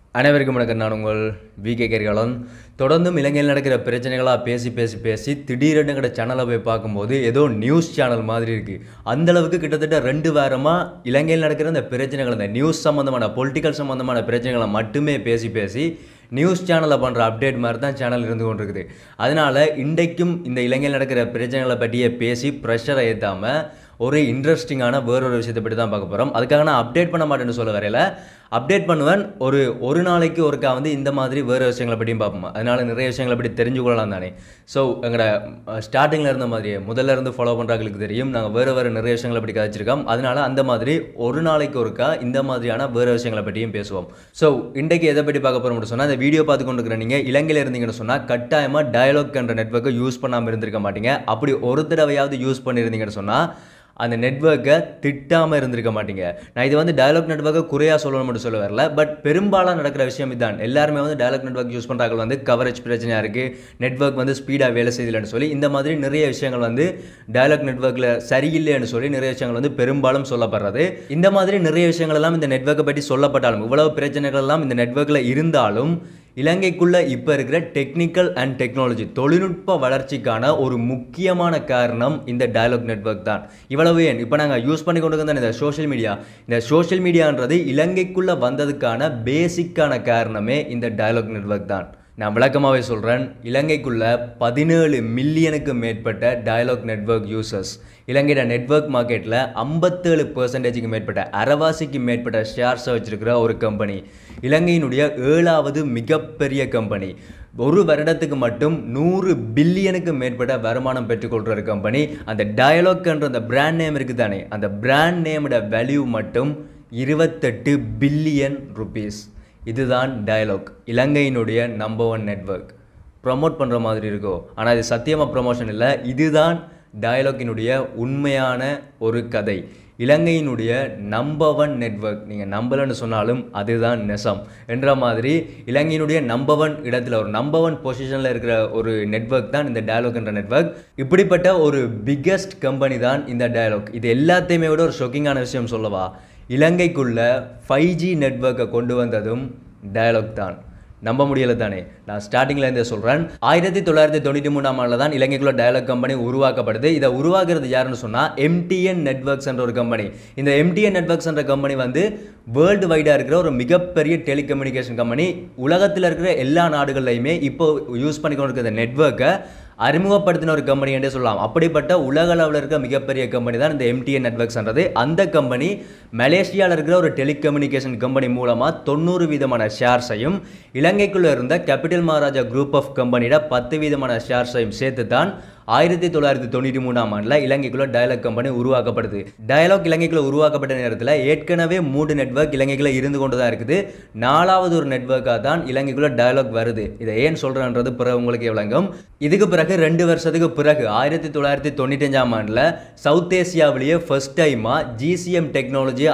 அனைவருக்கும் வணக்கம் நான் உங்கள் வி கே கரிகாலன் தொடர்ந்தும் இலங்கையில் நடக்கிற பிரச்சனைகளாக பேசி பேசி பேசி திடீரென்னு கிட்ட சேனலை போய் பார்க்கும்போது ஏதோ நியூஸ் சேனல் மாதிரி இருக்குது அந்தளவுக்கு கிட்டத்தட்ட ரெண்டு வாரமாக இலங்கையில் நடக்கிற இந்த பிரச்சனைகள் இந்த நியூஸ் சம்மந்தமான பொலிட்டிக்கல் சம்மந்தமான பிரச்சனைகளை மட்டுமே பேசி பேசி நியூஸ் சேனலில் பண்ணுற அப்டேட் மாதிரி தான் சேனல் இருந்து கொண்டிருக்குது அதனால் இன்றைக்கும் இந்த இலங்கையில் நடக்கிற பிரச்சனைகளை பற்றியே பேசி ப்ரெஷரை ஏற்றாமல் ஒரு இன்ட்ரெஸ்டிங்கான வேறொரு விஷயத்தை பற்றி தான் பார்க்க போகிறோம் அதுக்காக நான் அப்டேட் பண்ண மாட்டேன்னு சொல்ல வரையில அப்டேட் பண்ணுவேன் ஒரு ஒரு நாளைக்கு ஒருக்கா வந்து இந்த மாதிரி வேறு விஷயங்களை பற்றியும் பார்ப்போம் அதனால நிறைய விஷயங்களை பற்றி தெரிஞ்சு கொள்ளலாம் தானே ஸோ எங்களோட ஸ்டார்டிங்கில் இருந்த மாதிரியே முதல்ல இருந்து ஃபாலோ பண்ணுறவங்களுக்கு தெரியும் நாங்கள் வேறு வேறு நிறைய விஷயங்களை பற்றி கதைச்சிருக்கோம் அதனால அந்த மாதிரி ஒரு நாளைக்கு ஒருக்கா இந்த மாதிரியான வேறு விஷயங்களை பற்றியும் பேசுவோம் ஸோ இன்றைக்கு எதை பற்றி பார்க்க போகிறோம்னு சொன்னால் இந்த வீடியோ பார்த்து கொண்டு இருக்கிற நீங்கள் இலங்கையில் இருந்தீங்கன்னு சொன்னால் கட்டாயமாக டயலாக் என்ற நெட்ஒர்க்கை யூஸ் பண்ணாமல் இருந்திருக்க மாட்டீங்க அப்படி ஒரு தடவையாவது யூஸ் பண்ணியிருந்தீங்கன்னு சொன்னால் அந்த நெட்ஒர்க்கை திட்டாமல் இருந்திருக்க மாட்டீங்க நான் இது வந்து டயலாக் நெட்ஒர்க்கை குறையாக சொல்லணும் மட்டும் சொல்ல வரல பட் பெரும்பாலும் நடக்கிற விஷயம் இதுதான் எல்லாருமே வந்து டயலாக் நெட்ஒர்க் யூஸ் பண்ணுறாங்க வந்து கவரேஜ் பிரச்சனையாக இருக்குது நெட்ஒர்க் வந்து ஸ்பீடாக வேலை செய்யலைன்னு சொல்லி இந்த மாதிரி நிறைய விஷயங்கள் வந்து டயலாக் நெட்ஒர்க்கில் சரியில்லைன்னு சொல்லி நிறைய விஷயங்கள் வந்து பெரும்பாலும் சொல்லப்படுறது இந்த மாதிரி நிறைய விஷயங்கள் எல்லாம் இந்த நெட்ஒர்க்கை பற்றி சொல்லப்பட்டாலும் இவ்வளவு பிரச்சனைகள் எல்லாம் இந்த நெட்ஒர்க்கில் இருந்தாலும் இலங்கைக்குள்ள இப்போ இருக்கிற டெக்னிக்கல் அண்ட் டெக்னாலஜி தொழில்நுட்ப வளர்ச்சிக்கான ஒரு முக்கியமான காரணம் இந்த டயலாக் நெட்ஒர்க் தான் இவ்வளவு ஏன் இப்போ நாங்கள் யூஸ் பண்ணி கொண்டு இருந்த இந்த சோஷியல் மீடியா இந்த சோஷியல் மீடியான்றது இலங்கைக்குள்ள வந்ததுக்கான பேசிக்கான காரணமே இந்த டயலாக் நெட்ஒர்க் தான் நான் விளக்கமாகவே சொல்கிறேன் இலங்கைக்குள்ள பதினேழு மில்லியனுக்கு மேற்பட்ட டயலாக் நெட்ஒர்க் யூசர்ஸ் இலங்கையோட நெட்ஒர்க் மார்க்கெட்டில் ஐம்பத்தேழு பர்சன்டேஜுக்கு மேற்பட்ட அரைவாசிக்கு மேற்பட்ட ஷேர்ஸை வச்சிருக்கிற ஒரு கம்பெனி இலங்கையினுடைய ஏழாவது மிகப்பெரிய கம்பெனி ஒரு வருடத்துக்கு மட்டும் நூறு பில்லியனுக்கு மேற்பட்ட வருமானம் பெற்றுக்கொள்கிற ஒரு கம்பெனி அந்த டயலாக்ன்ற அந்த பிராண்ட் நேம் இருக்குது தானே அந்த பிராண்ட் நேமோட வேல்யூ மட்டும் இருபத்தெட்டு பில்லியன் ருபீஸ் இதுதான் டயலாக் இலங்கையினுடைய நம்பர் ஒன் நெட்ஒர்க் ப்ரமோட் பண்ணுற மாதிரி இருக்கோ ஆனால் இது சத்தியமாக ப்ரமோஷன் இல்லை இதுதான் டயலாக்கினுடைய உண்மையான ஒரு கதை இலங்கையினுடைய நம்பர் ஒன் நெட்ஒர்க் நீங்கள் நம்பலன்னு சொன்னாலும் அதுதான் நெசம் என்ற மாதிரி இலங்கையினுடைய நம்பர் ஒன் இடத்துல ஒரு நம்பர் ஒன் பொசிஷனில் இருக்கிற ஒரு நெட்ஒர்க் தான் இந்த டயலாக் என்ற நெட்ஒர்க் இப்படிப்பட்ட ஒரு பிக்கஸ்ட் கம்பெனி தான் இந்த டயலாக் இது எல்லாத்தையுமே விட ஒரு ஷொக்கிங்கான விஷயம் சொல்லவா இலங்கைக்குள்ள ஃபைவ் ஜி நெட்ஒர்க்கை கொண்டு வந்ததும் டயலாக் தான் நம்ப முடியல தானே நான் ஸ்டார்டிங்கில் இருந்தே சொல்கிறேன் ஆயிரத்தி தொள்ளாயிரத்தி தொண்ணூற்றி மூணாம் ஆண்டில் தான் இலங்கைக்குள்ள டயலாக் கம்பெனி உருவாக்கப்படுது இதை உருவாக்குறது யாருன்னு சொன்னால் எம்டிஎன் நெட்ஒர்க்ஸ் என்ற ஒரு கம்பெனி இந்த எம்டிஎன் நெட்ஒர்க்ஸ் என்ற கம்பெனி வந்து வேர்ல்டு வைடாக இருக்கிற ஒரு மிகப்பெரிய டெலிகம்யூனிகேஷன் கம்பெனி உலகத்தில் இருக்கிற எல்லா நாடுகள்லையுமே இப்போ யூஸ் பண்ணிக்கொண்டு இருக்கிற நெட்ஒர்க்கை அறிமுகப்படுத்தின ஒரு கம்பெனி என்றே சொல்லலாம் அப்படிப்பட்ட உலக அளவில் இருக்க மிகப்பெரிய கம்பெனி தான் இந்த எம்டிஎன் நெட்ஒர்க்ஸ்ன்றது அந்த கம்பெனி மலேசியாவில் இருக்கிற ஒரு டெலிகம்யூனிகேஷன் கம்பெனி மூலமாக தொண்ணூறு வீதமான ஷேர்ஸையும் இலங்கைக்குள்ளே இருந்த கேபிட்டல் மகாராஜா குரூப் ஆஃப் கம்பெனியோட பத்து வீதமான ஷேர்ஸையும் சேர்த்து தான் ஆயிரத்தி தொள்ளாயிரத்தி தொண்ணூற்றி மூணாம் ஆண்டில் இலங்கைக்குள்ள டயலாக் கம்பெனி உருவாக்கப்படுது டயலாக் இலங்கைக்குள்ள உருவாக்கப்பட்ட நேரத்தில் ஏற்கனவே மூன்று நெட்ஒர்க் இலங்கைக்குள்ள இருந்து கொண்டு தான் இருக்குது நாலாவது ஒரு நெட்ஒர்க்காக தான் இலங்கைக்குள்ள டயலாக் வருது இதை ஏன் சொல்கிறேன்றது பிறகு உங்களுக்கு விளங்கும் இதுக்கு பிறகு ரெண்டு வருஷத்துக்கு பிறகு ஆயிரத்தி தொள்ளாயிரத்தி தொண்ணூத்தஞ்சாம் ஆண்டில் சவுத் ஏசியாவிலேயே ஃபர்ஸ்ட் டைமாக ஜிசிஎம் டெக்னாலஜி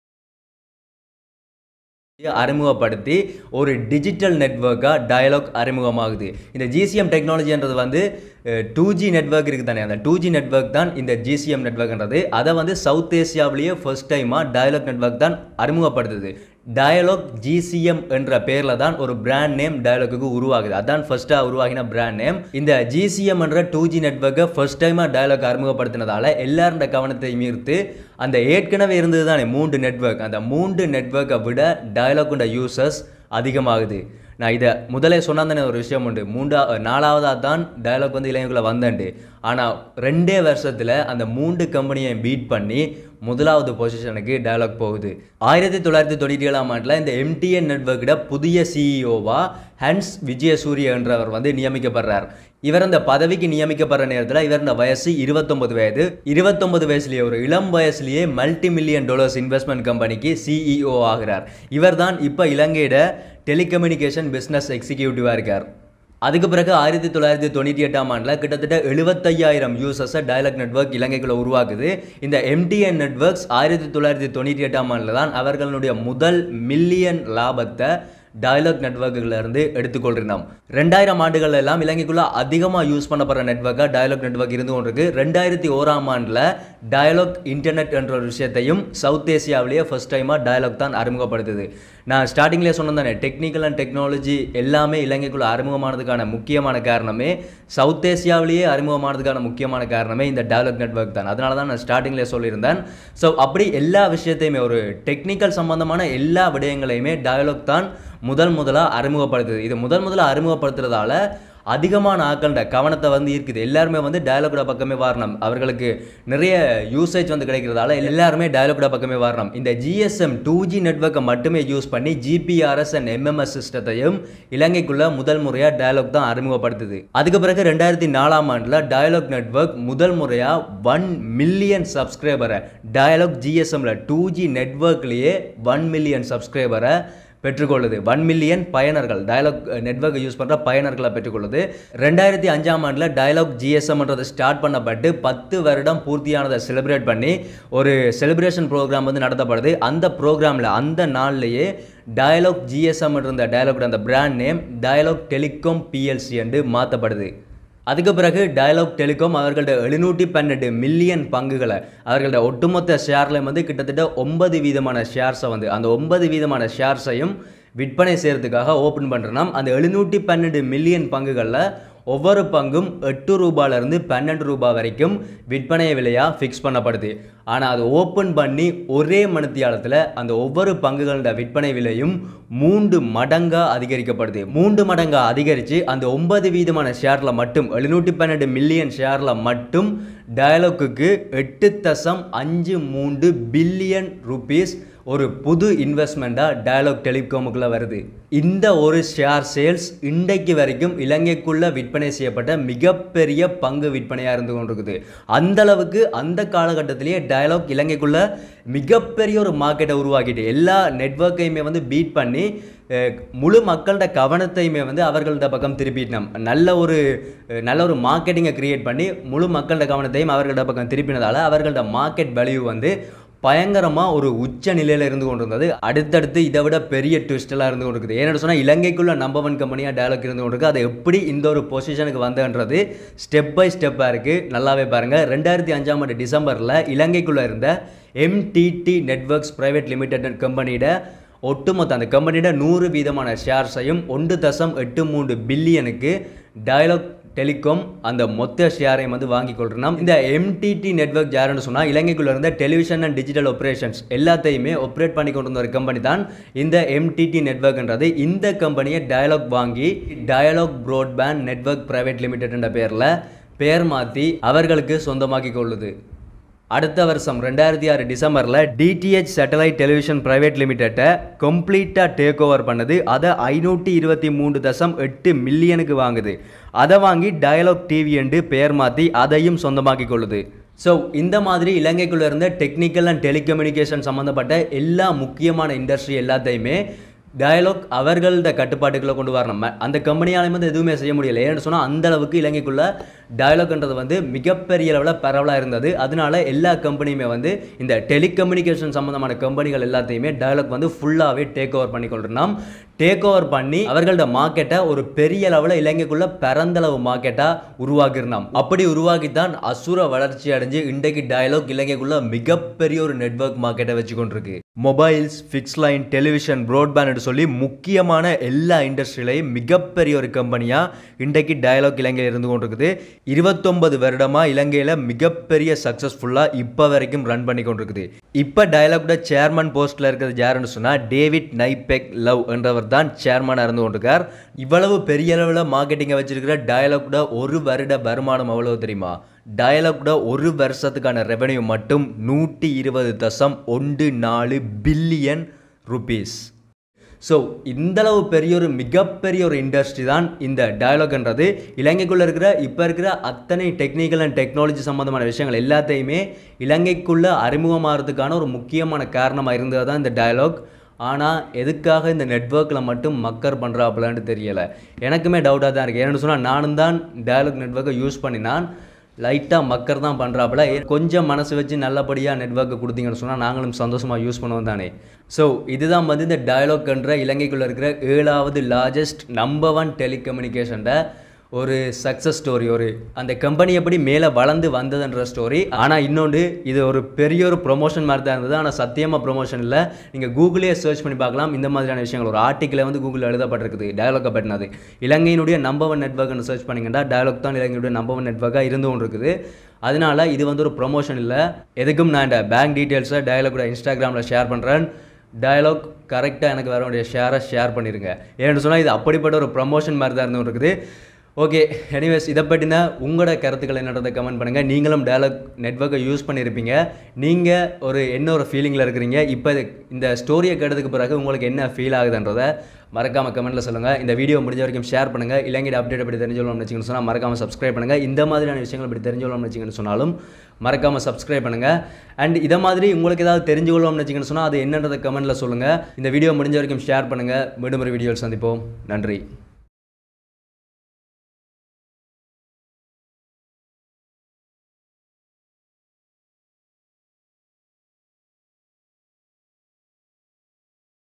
அறிமுகப்படுத்தி ஒரு டிஜிட்டல் நெட்ஒர்க்காக டயலாக் அறிமுகமாகுது இந்த ஜிசிஎம் டெக்னாலஜின்றது வந்து டூ ஜி நெட்ஒர்க் இருக்குது தானே அந்த டூ ஜி நெட்ஒர்க் தான் இந்த ஜிசிஎம் நெட்ஒர்க்ன்றது அதை வந்து சவுத் ஏசியாவிலேயே ஃபர்ஸ்ட் டைமாக டயலாக் நெட்ஒர்க் தான் அறிமுகப்படுத்துது டயலாக் ஜிசிஎம் என்ற பேரில் தான் ஒரு பிராண்ட் நேம் டயலாக்கு உருவாகுது அதான் ஃபர்ஸ்ட்டாக உருவாகின பிராண்ட் நேம் இந்த ஜிசிஎம் என்ற டூ ஜி நெட்ஒர்க்கை ஃபர்ஸ்ட் டைமாக டயலாக் அறிமுகப்படுத்தினதால எல்லாரோட கவனத்தை ஈர்த்து அந்த ஏற்கனவே இருந்தது தானே மூன்று நெட்ஒர்க் அந்த மூன்று நெட்ஒர்க்கை விட டயலாக்குண்ட யூசர்ஸ் அதிகமாகுது நான் இதை முதலே சொன்னாதானே ஒரு விஷயம் உண்டு மூன்றா நாலாவதாக தான் டயலாக் வந்து இளைஞர்களை வந்தேன்ட்டு ஆனால் ரெண்டே வருஷத்தில் அந்த மூன்று கம்பெனியை பீட் பண்ணி முதலாவது பொசிஷனுக்கு டயலாக் போகுது ஆயிரத்தி தொள்ளாயிரத்தி தொண்ணூற்றி ஏழாம் ஆண்டில் இந்த எம்டிஎன் நெட்ஒர்க்கிட புதிய சிஇஓவா ஹன்ஸ் விஜயசூரிய என்றவர் வந்து நியமிக்கப்படுறார் இவர் அந்த பதவிக்கு நியமிக்கப்படுற நேரத்தில் இவர் இந்த வயசு இருபத்தொன்பது வயது இருபத்தொன்பது வயசுலேயே ஒரு இளம் வயசுலேயே மல்டி மில்லியன் டாலர்ஸ் இன்வெஸ்ட்மெண்ட் கம்பெனிக்கு சிஇஓ ஆகிறார் இவர் தான் இப்போ இலங்கையோட டெலிகம்யூனிகேஷன் பிஸ்னஸ் எக்ஸிக்யூட்டிவாக இருக்கார் அதுக்கு பிறகு ஆயிரத்தி தொள்ளாயிரத்தி தொண்ணூற்றி எட்டாம் ஆண்டில் கிட்டத்தட்ட எழுபத்தையாயிரம் யூசர்ஸை டயலாக் நெட்ஒர்க் இலங்கைக்குள்ள உருவாக்குது இந்த எம்டிஎன் நெட்ஒர்க்ஸ் ஆயிரத்தி தொள்ளாயிரத்தி தொண்ணூற்றி எட்டாம் ஆண்டில் தான் அவர்களுடைய முதல் மில்லியன் லாபத்தை டயலாக் நெட்ஒர்க்குல இருந்து எடுத்துக்கொள்கிறோம் ரெண்டாயிரம் ஆண்டுகள் எல்லாம் இலங்கைக்குள்ள அதிகமாக யூஸ் பண்ணப்படுற நெட்ஒர்க்காக டயலாக் நெட்ஒர்க் இருந்து கொண்டிருக்கு ரெண்டாயிரத்தி ஓராம் ஆண்டில் டயலாக் இன்டர்நெட் என்ற ஒரு விஷயத்தையும் சவுத் ஏசியாவிலேயே ஃபர்ஸ்ட் டைமாக டயலாக் தான் அறிமுகப்படுத்துது நான் ஸ்டார்டிங்லேயே சொன்னேன் தானே டெக்னிக்கல் அண்ட் டெக்னாலஜி எல்லாமே இலங்கைக்குள்ள அறிமுகமானதுக்கான முக்கியமான காரணமே சவுத் ஏசியாவிலேயே அறிமுகமானதுக்கான முக்கியமான காரணமே இந்த டயலாக் நெட்ஒர்க் தான் அதனால தான் நான் ஸ்டார்டிங்லேயே சொல்லியிருந்தேன் ஸோ அப்படி எல்லா விஷயத்தையுமே ஒரு டெக்னிக்கல் சம்பந்தமான எல்லா விடயங்களையுமே டயலாக் தான் முதல் முதலாக அறிமுகப்படுத்துது இது முதல் முதலாக அறிமுகப்படுத்துறதால அதிகமான ஆக்கள்ட கவனத்தை வந்து இருக்குது எல்லாருமே வந்து டயலாகுட பக்கமே வரணும் அவர்களுக்கு நிறைய யூசேஜ் வந்து கிடைக்கிறதால எல்லாருமே டயலாகுட பக்கமே வரணும் இந்த ஜிஎஸ்எம் டூ ஜி நெட்ஒர்க்கை மட்டுமே யூஸ் பண்ணி ஜிபிஆர்எஸ் அண்ட் எம்எம்எஸ் சிஸ்டத்தையும் இலங்கைக்குள்ள முதல் முறையாக டயலாக் தான் அறிமுகப்படுத்துது அதுக்கு பிறகு ரெண்டாயிரத்தி நாலாம் ஆண்டில் டயலாக் நெட்ஒர்க் முதல் முறையாக ஒன் மில்லியன் சப்ஸ்கிரைபரை டயலாக் ஜிஎஸ்எம்ல டூ ஜி நெட்ஒர்க்லேயே ஒன் மில்லியன் சப்ஸ்கிரைபரை பெற்றுக்கொள்ளுது ஒன் மில்லியன் பயனர்கள் டயலாக் நெட்ஒர்க்கை யூஸ் பண்ணுற பயனர்களை பெற்றுக்கொள்ளுது ரெண்டாயிரத்தி அஞ்சாம் ஆண்டில் டயலாக் ஜிஎஸ்எம்ன்றது ஸ்டார்ட் பண்ணப்பட்டு பத்து வருடம் பூர்த்தியானதை செலிப்ரேட் பண்ணி ஒரு செலிப்ரேஷன் ப்ரோக்ராம் வந்து நடத்தப்படுது அந்த ப்ரோக்ராமில் அந்த நாள்லேயே டயலாக் ஜிஎஸ்எம் இருந்த டயலாக் அந்த brand name Dialog telecom PLC என்று மாற்றப்படுது அதுக்கு பிறகு டயலாக் டெலிகாம் அவர்களோட எழுநூற்றி பன்னெண்டு மில்லியன் பங்குகளை அவர்களோட ஒட்டுமொத்த ஷேர்லையும் வந்து கிட்டத்தட்ட ஒன்பது வீதமான ஷேர்ஸை வந்து அந்த ஒன்பது வீதமான ஷேர்ஸையும் விற்பனை செய்கிறதுக்காக ஓப்பன் பண்ணுறோம் அந்த எழுநூற்றி பன்னெண்டு மில்லியன் பங்குகளில் ஒவ்வொரு பங்கும் எட்டு ரூபாயிலிருந்து பன்னெண்டு ரூபாய் வரைக்கும் விற்பனை விலையாக ஃபிக்ஸ் பண்ணப்படுது ஆனால் அது ஓப்பன் பண்ணி ஒரே மணித்தியாலத்தில் அந்த ஒவ்வொரு பங்குகளோட விற்பனை விலையும் மூன்று மடங்காக அதிகரிக்கப்படுது மூன்று மடங்காக அதிகரித்து அந்த ஒன்பது வீதமான ஷேரில் மட்டும் எழுநூற்றி பன்னெண்டு மில்லியன் ஷேரில் மட்டும் டயலாக்குக்கு எட்டு தசம் அஞ்சு மூன்று பில்லியன் ருபீஸ் ஒரு புது இன்வெஸ்ட்மெண்ட்டாக டயலாக் டெலிகாமுக்குள்ளே வருது இந்த ஒரு ஷேர் சேல்ஸ் இன்றைக்கு வரைக்கும் இலங்கைக்குள்ளே விற்பனை செய்யப்பட்ட மிகப்பெரிய பங்கு விற்பனையாக இருந்து கொண்டிருக்குது அந்த அளவுக்கு அந்த காலகட்டத்திலேயே டயலாக் இலங்கைக்குள்ளே மிகப்பெரிய ஒரு மார்க்கெட்டை உருவாக்கிட்டு எல்லா நெட்ஒர்க்கையுமே வந்து பீட் பண்ணி அஹ், முழு மக்களோட கவனத்தையுமே வந்து அவர்களோட பக்கம் திருப்பிட்டோம் நல்ல ஒரு அஹ், நல்ல ஒரு மார்க்கெட்டிங்கை கிரியேட் பண்ணி முழு மக்களோட கவனத்தையும் அவர்களோட பக்கம் திருப்பினதால அவர்களோட மார்க்கெட் வேல்யூ வந்து பயங்கரமாக ஒரு உச்ச நிலையில் இருந்து கொண்டிருந்தது அடுத்தடுத்து இதை விட பெரிய ட்விஸ்டெல்லாம் இருந்து கொண்டிருக்குது ஏன்னு சொன்னால் இலங்கைக்குள்ள நம்பர் ஒன் கம்பெனியாக டயலாக் இருந்து கொண்டிருக்கு அது எப்படி இந்த ஒரு பொசிஷனுக்கு வந்தன்றது ஸ்டெப் பை ஸ்டெப்பாக இருக்குது நல்லாவே பாருங்கள் ரெண்டாயிரத்தி அஞ்சாம் ஆண்டு டிசம்பரில் இலங்கைக்குள்ளே இருந்த எம்டிடி நெட்வொர்க்ஸ் பிரைவேட் லிமிடெட் கம்பெனியோட ஒட்டுமொத்த அந்த கம்பெனியோட நூறு வீதமான ஷேர்ஸையும் ஒன்று தசம் எட்டு மூன்று பில்லியனுக்கு டயலாக் டெலிகாம் அந்த மொத்த ஷேரையும் வந்து வாங்கி கொள்றோம் இந்த எம்டிடி நெட்வொர்க் யாருன்னு சொன்னால் இலங்கைக்குள்ள இருந்த டெலிவிஷன் அண்ட் டிஜிட்டல் ஆப்ரேஷன்ஸ் எல்லாத்தையுமே ஆப்ரேட் பண்ணி கொண்டு வந்த ஒரு கம்பெனி தான் இந்த எம்டிடி நெட்வொர்க்ன்றது இந்த கம்பெனியை டயலாக் வாங்கி Dialog broadband network private limited என்ற பேரில் பெயர் மாற்றி அவர்களுக்கு சொந்தமாக்கி கொள்ளுது அடுத்த வருஷம் ரெண்டாயிரத்தி ஆறு டிசம்பரில் டிடிஹெச் சேட்டலைட் டெலிவிஷன் பிரைவேட் லிமிடெட்டை கம்ப்ளீட்டாக டேக் ஓவர் பண்ணுது அதை ஐநூற்றி இருபத்தி மூன்று தசம் எட்டு மில்லியனுக்கு வாங்குது அதை வாங்கி டயலாக் டிவி என்று பெயர் மாற்றி அதையும் சொந்தமாக்கி கொள்ளுது ஸோ இந்த மாதிரி இலங்கைக்குள்ள இருந்த டெக்னிக்கல் அண்ட் டெலிகம்யூனிகேஷன் சம்மந்தப்பட்ட எல்லா முக்கியமான இண்டஸ்ட்ரி எல்லாத்தையுமே டயலாக் அவர்களோட கட்டுப்பாட்டுக்குள்ளே கொண்டு வரணும் ம- அந்த கம்பெனியாலையும் வந்து எதுவுமே செய்ய முடியல ஏன்னு சொன்னால் அந்த அளவுக்கு இலங்கைக்குள்ள டயலாக்ன்றது வந்து மிகப்பெரிய அளவில் பரவலாக இருந்தது அதனால எல்லா கம்பெனியுமே வந்து இந்த டெலிகம்யூனிகேஷன் சம்மந்தமான கம்பெனிகள் எல்லாத்தையுமே டயலாக் வந்து ஃபுல்லாகவே டேக் ஓவர் பண்ணி கொள்றோம் டேக் ஓவர் பண்ணி அவர்களோட மார்க்கெட்டை ஒரு பெரிய லெவலில் இலங்கைக்குள்ள பரந்தளவு மார்க்கெட்டாக உருவாக்கிருந்தோம் அப்படி உருவாக்கி தான் அசுர வளர்ச்சி அடைஞ்சு இன்றைக்கு டயலாக் இலங்கைக்குள்ள மிகப்பெரிய ஒரு நெட்வொர்க் மார்க்கெட்டை வச்சு கொண்டிருக்கு mobiles fix line television broadband சொல்லி முக்கியமான எல்லா இண்டஸ்ட்ரியிலையும் மிகப்பெரிய ஒரு கம்பெனியாக இன்றைக்கு டயலாக் இலங்கையில் இருந்து கொண்டிருக்குது இருபத்தொன்பது வருடமாக இலங்கையில் மிகப்பெரிய சக்ஸஸ்ஃபுல்லாக இப்போ வரைக்கும் ரன் பண்ணி கொண்டிருக்குது இப்போ டயலாக்ட சேர்மன் போஸ்ட்டில் இருக்கிறது யாருன்னு சொன்னால் டேவிட் நைபெக் லவ் என்றவர் தான் சேர்மனாக இருந்து கொண்டிருக்கார் இவ்வளவு பெரிய அளவில் மார்க்கெட்டிங்கை வச்சிருக்கிற டயலாக்ட ஒரு வருட வருமானம் எவ்வளவு தெரியுமா டயலாக்ட ஒரு வருஷத்துக்கான ரெவென்யூ மட்டும் நூற்றி இருபது தசம் ஒன்று நாலு பில்லியன் ருபீஸ் ஸோ இந்தளவு பெரிய ஒரு மிகப்பெரிய ஒரு இண்டஸ்ட்ரி தான் இந்த டயலாக்ன்றது இலங்கைக்குள்ளே இருக்கிற இப்போ இருக்கிற அத்தனை டெக்னிக்கல் அண்ட் டெக்னாலஜி சம்மந்தமான விஷயங்கள் எல்லாத்தையுமே இலங்கைக்குள்ளே அறிமுகமாகிறதுக்கான ஒரு முக்கியமான காரணமாக இருந்தது தான் இந்த டயலாக் ஆனால் எதுக்காக இந்த நெட்வொர்க்கில் மட்டும் மக்கர் பண்ணுறாப்புலன்னு தெரியலை எனக்குமே டவுட்டாக தான் இருக்குது ஏன்னு சொன்னால் நானும் தான் டயலாக் நெட்வொர்க்கை யூஸ் பண்ணினான் லைட்டாக மக்கர் தான் பண்ணுறாப்புல கொஞ்சம் மனசு வச்சு நல்லபடியாக நெட்ஒர்க்கு கொடுத்தீங்கன்னு சொன்னால் நாங்களும் சந்தோஷமாக யூஸ் பண்ணுவோம் தானே ஸோ இதுதான் வந்து இந்த டயலாக்ன்ற இலங்கைக்குள்ளே இருக்கிற ஏழாவது லார்ஜஸ்ட் நம்பர் ஒன் டெலிகம்யூனிகேஷன்ட ஒரு சக்ஸஸ் ஸ்டோரி ஒரு அந்த கம்பெனி எப்படி மேலே வளர்ந்து வந்ததுன்ற ஸ்டோரி ஆனால் இன்னொன்று இது ஒரு பெரிய ஒரு ப்ரொமோஷன் மாதிரி தான் இருந்தது ஆனால் சத்தியமாக ப்ரொமோஷன் இல்லை நீங்கள் கூகுளே சர்ச் பண்ணி பார்க்கலாம் இந்த மாதிரியான விஷயங்கள் ஒரு ஆர்டிக்கில் வந்து கூகுளில் எழுதப்பட்டிருக்குது டயலாக்கை பற்றினது இலங்கையினுடைய நம்பர் ஒன் நெட்ஒர்க்னு சர்ச் பண்ணிங்கன்னா டயலாக் தான் இலங்கையுடைய நம்பர் ஒன் நெட்ஒர்க்காக இருந்து கொண்டு இருக்குது அதனால இது வந்து ஒரு ப்ரொமோஷன் இல்லை எதுக்கும் நான் இந்த பேங்க் டீட்டெயில்ஸை டயலாக்கோட இன்ஸ்டாகிராமில் ஷேர் பண்ணுறேன் டயலாக் கரெக்டாக எனக்கு வர வேண்டிய ஷேரை ஷேர் பண்ணிடுங்க ஏன்னு சொன்னால் இது அப்படிப்பட்ட ஒரு ப்ரமோஷன் மாதிரி தான் இருந்து இருக்குது ஓகே எனிவேஸ் இதை பற்றின உங்களோட கருத்துக்கள் என்னன்றதை கமெண்ட் பண்ணுங்கள் நீங்களும் டயலாக் நெட்ஒர்க்கை யூஸ் பண்ணியிருப்பீங்க நீங்கள் ஒரு என்ன ஒரு ஃபீலிங்கில் இருக்கிறீங்க இப்போ இது இந்த ஸ்டோரியை கேட்டதுக்கு பிறகு உங்களுக்கு என்ன ஃபீல் ஆகுதுன்றதை மறக்காமல் கமெண்ட்டில் சொல்லுங்கள் இந்த வீடியோ முடிஞ்ச வரைக்கும் ஷேர் பண்ணுங்கள் இலங்கையோட அப்டேட் அப்படி தெரிஞ்சுக்கணும்னு வச்சிங்கன்னு சொன்னால் மறக்காமல் சப்ஸ்கிரைப் பண்ணுங்கள் இந்த மாதிரியான விஷயங்கள் இப்படி தெரிஞ்சுக்கணும்னு வச்சிங்கன்னு சொன்னாலும் மறக்காமல் சப்ஸ்கிரைப் பண்ணுங்கள் அண்ட் இதை மாதிரி உங்களுக்கு ஏதாவது தெரிஞ்சுக்கணும்னு வச்சிங்கன்னு சொன்னால் அது என்னன்றதை கமெண்ட்டில் சொல்லுங்கள் இந்த வீடியோ முடிஞ்ச வரைக்கும் ஷேர் பண்ணுங்கள் மீண்டும் ஒரு வீடியோவில் சந்திப்போம் நன்றி